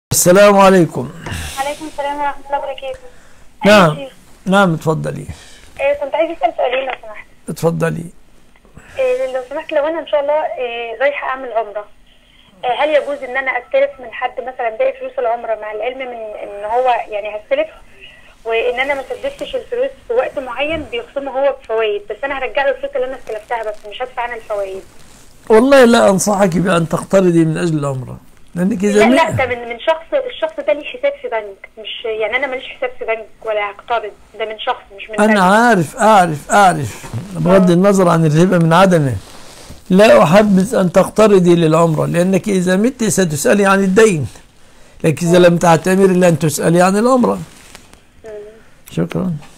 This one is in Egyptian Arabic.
السلام عليكم عليكم السلام ورحمة الله وبركاته نعم أيوة. نعم اتفضلي آه، كنت عايزة أسأل سؤالين لو سمحت اتفضلي آه، لو سمحت لو أنا إن شاء الله آه، رايحة أعمل عمرة آه، هل يجوز إن أنا أستلف من حد مثلا باقي فلوس العمرة مع العلم من إن هو يعني هستلف وإن أنا ما سددتش الفلوس في وقت معين بيخصمه هو بفوائد بس أنا هرجع له الفلوس اللي أنا استلفتها بس مش هدفع أنا الفوائد والله لا أنصحك بأن تقترضي من أجل العمرة لأنك إذا لا لا م- ده من من شخص الشخص ده ليه حساب في بنك مش يعني أنا ماليش حساب في بنك ولا هقترض ده من شخص مش من بنك أنا عارف أعرف أعرف بغض النظر عن الربا من عدمه لا أحبذ أن تقترضي للعمرة لأنك إذا مت ستسألي عن الدين لكن إذا لم تعتمري لن تسألي عن العمرة شكرا